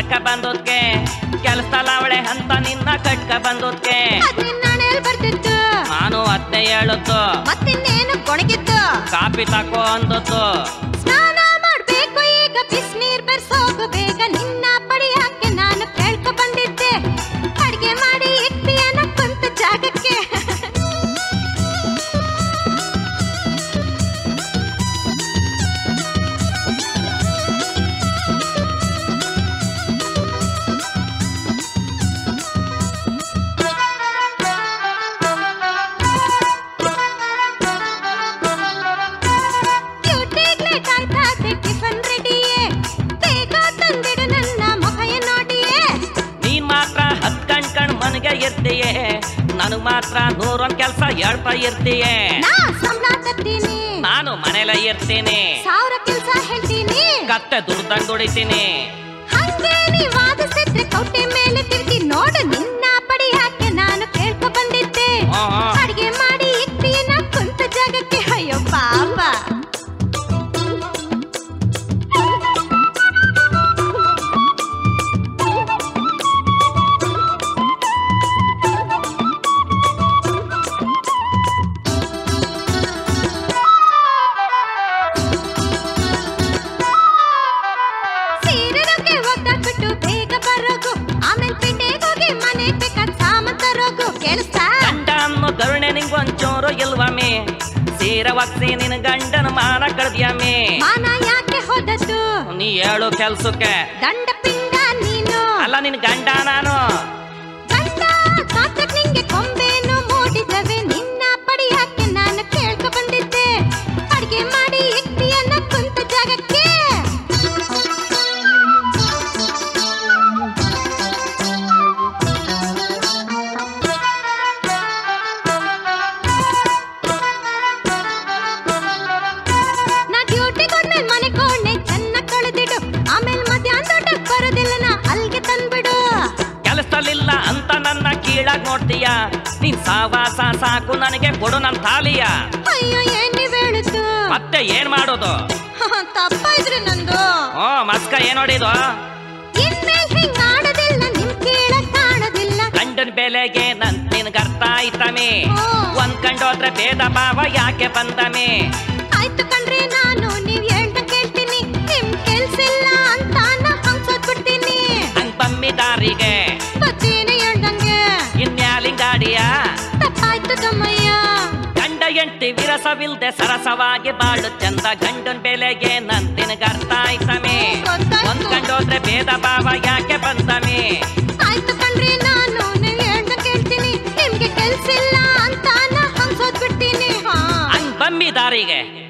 ಮಾಡಕ ಬಂದೋದ್ಕೆ ಕೆಲಸದಲ್ಲ ಅವಳೆ ಅಂತ ನಿನ್ನ ಕಟ್ಕ ಬಂದೋದ್ಕೆ ಅದ್ ನಿನ್ನ ಹಣೆಲ್ ಬರ್ತಿತ್ತು ನಾನು ಅದ್ನೇ ಹೇಳದ್ದು ಮತ್ತಿನ್ನೇನು ಕೊಣಗಿತ್ತು ಕಾಪಿ ತಕೋ ಅಂದದ್ದು ಸ್ನಾನ ಮಾಡ್ಬೇಕು ಈಗ ಬಿಸ್ನೀರ್ ಬೆರ್ಸೋಗು ಬೇಗ ನಿನ್ನ ಪಡಿಯಾಕೆ ನಾನು ಕೇಳ್ಕೊ ಬಂದಿದ್ದೆ ಅಡ್ಗೆ ಮಾಡಿ ಇಟ್ಟಿಯನ ಕುಂತ ಜಾಗಕ್ಕೆ ಡ್ಯೂಟಿಗ್ ಲೇಟ್ ಆಯ್ತಾದೆ ಟಿಫನ್ ರೆಡಿಯೇ ಬೇಗ ತಂದಿಡು ನನ್ನ ಮೊಹಯ ನೋಡಿಯೇ ನೀನ್ ಮಾತ್ರ ಹತ್ ಕಣ್ ಕಣ್ ಮನೆಗೆ ಇರ್ತೀಯೇ ನನಗ್ ಮಾತ್ರ ನೂರೊಂದ್ ಕೆಲ್ಸ ಹೇಳ್ತಾ ಇರ್ತೀಯೇ ನಾ ಸಂಬಳ ತರ್ತೀನಿ ನಾನು ಮನೇಲೆ ಇರ್ತೀನಿ ಸಾವಿರ ಕೆಲ್ಸ ಹೇಳ್ತೀನಿ ಕತ್ತೆ ದುಡ್ದಂಗ್ ದುಡಿತೀನಿ ಹಂಗೆ ನೀ ವಾದಿಸಿದ್ರೆ ಕೌಟೆ ಮೇಲೆ ತಿರುಗಿ ನೋಡು ನಿನ್ನ ಪಡಿಯಾಕೆ ನಾನು ಕೇಳ್ಕೊ ಬಂದಿದ್ದೆ ಆ, ಆ. ಅಡ್ಗೆ ಮಾಡಿ ಇಟ್ಟಿನ ಕುಂತ ಜಾಗಕ್ಕೆ ಅಯ್ಯೋ ಪಾಪ ಸೀರೆಗೆ ಒದ್ದಾಕ್ಬಿಟ್ಟು ಬೇಗ ಬರೋಗು ಆಮೇಲೆ ಪೇಟೆಗೆ ಹೋಗಿ ಮನೆ ಬೇಕಾದ ಸಾಮಾನ್ ತರೋಗು ಕೇಳಿಸ್ತಾ ಗಂಡ ಅನ್ನೋ ಗರುಣೆ ನಿಂಗ್ ಒಂಚೂರು ಇಲ್ವಮ್ಮಿ ಸೀರೆ ಒಗ್ಸಿ ನಿನ್ ಗಂಡನ ಮಾನ ಕಳ್ದ್ಯಮ್ಮಿ ಮಾನ ಯಾಕೆ ಹೋದದ್ದು ನೀ ಹೇಳು ಕೆಲ್ಸಕ್ಕೆ ದಂಡ ಪಿಂಡ ನೀನು ಅಲ್ಲ ನಿನ್ ಗಂಡ ನಾನು ಗಂಡ ಮಾತ್ರ ನಿಂಗೆ ಕೊಂಬೇನು ಮೂಡಿದವೆ ನಿನ್ನ ಪಡಿಯಾಕೆ ನಾನು ಕೇಳ್ಕೊ ಬಂದಿದ್ದೆ ಅಡ್ಗೆ ಮಾಡಿ ಇಟ್ಟಿಯನ್ನ ಕುಂತ ಜಾಗಕ್ಕೆ ನಾ ಡ್ಯೂಟಿಗೆ ಹೋದ್ಮೇಲೆ ಮನೆ ಕೋಣೆ ಚೆನ್ನಾಗ್ ತೊಳೆದಿಡು ಆಮೇಲೆ ಮಧ್ಯಾಹ್ನ ಊಟಕ್ಕೆ ಬರೋದಿಲ್ಲ ನಾ ಅಲ್ಗೆ ತಂದ್ಬಿಡು ಕೆಲಸದಲ್ಲಿಲ್ಲ ಅಂತ ನನ್ನ ಕೀಳಾಗ್ ನೋಡ್ತೀಯ ನಿನ್ ಸಾವಾಸ ಸಾಕು ನನಗೆ ಕೊಡು ನನ್ ತಾಲಿಯ ಅಯ್ಯೋ ಏನ್ ನೀವ್ ಹೇಳಿದ್ದು ಮತ್ತೆ ಏನ್ ಮಾಡೋದು ತಪ್ಪಾಯ್ದ್ರಿ ನಂದು ಓ ಮಸ್ಕ ಏನ್ ನೋಡಿದು ಇನ್ಮೇಲ್ ಹಿಂಗ್ ಆಡೋದಿಲ್ಲ ನಿಮ್ ಕೀಳಕ್ ಕಾಣೋದಿಲ್ಲ ಗಂಡನ ಬೆಲೆಗೆ ನನ್ ನಿನ್ಗ ಅರ್ಥ ಆಯ್ತಮಿ ಹ್ಞೂ. ಒಂದ್ ಕಂಡೋದ್ರೆ ಭೇದ ಭಾವ ಯಾಕೆ ಬಂದಮಿ ಆಯ್ತು ಕಣ್ರಿ ನಾನು ನೀವ್ ಹೇಳ್ದ ಕೇಳ್ತೀನಿ ನಿಮ್ ಕೆಲ್ಸಿಲ್ಲ ಅಂತ ನಾ ಹಂಗ್ಸೋದ್ ಬಿಡ್ತೀನಿ ಹಂಗ್ ಬಮ್ಮಿ ದಾರಿಗೆ ಬತ್ತೀನಿ ಹೇಳ್ದಂಗೆ ಇನ್ಯಾಲಿಂಗಾಡಿಯ ತಪ್ಪಾಯ್ತು ತಮ್ಮಯ್ಯ ಗಂಡ ಎಂಟಿ ವಿರಸವಿಲ್ದೆ ಸರಸವಾಗಿ ಬಾಳು ಚಂದ ಗಂಡನ್ ಬೆಲೆಗೆ ನನ್ ನಿನಗ ಅರ್ಥ ಆಯ್ತಮಿ ಗೊತ್ತಾಯ್ತು. ಒಂದ್ ಕಂಡೋದ್ರೆ ಭೇದ ಭಾವ ಯಾಕೆ ಬಂದಮಿ ಆಯ್ತು ಕಣ್ರಿ ನಾನು ನೀವ್ ಹೇಳ್ದ ಕೇಳ್ತೀನಿ ನಿಮ್ಗೆ ಕೆಲ್ಸಿಲ್ಲ ಅಂತ ನಾ ಹಂಗ್ಸೋದ್ ಬಿಡ್ತೀನಿ ಹಾ ಹಂಗ್ ಬಮ್ಮಿ ದಾರಿಗೆ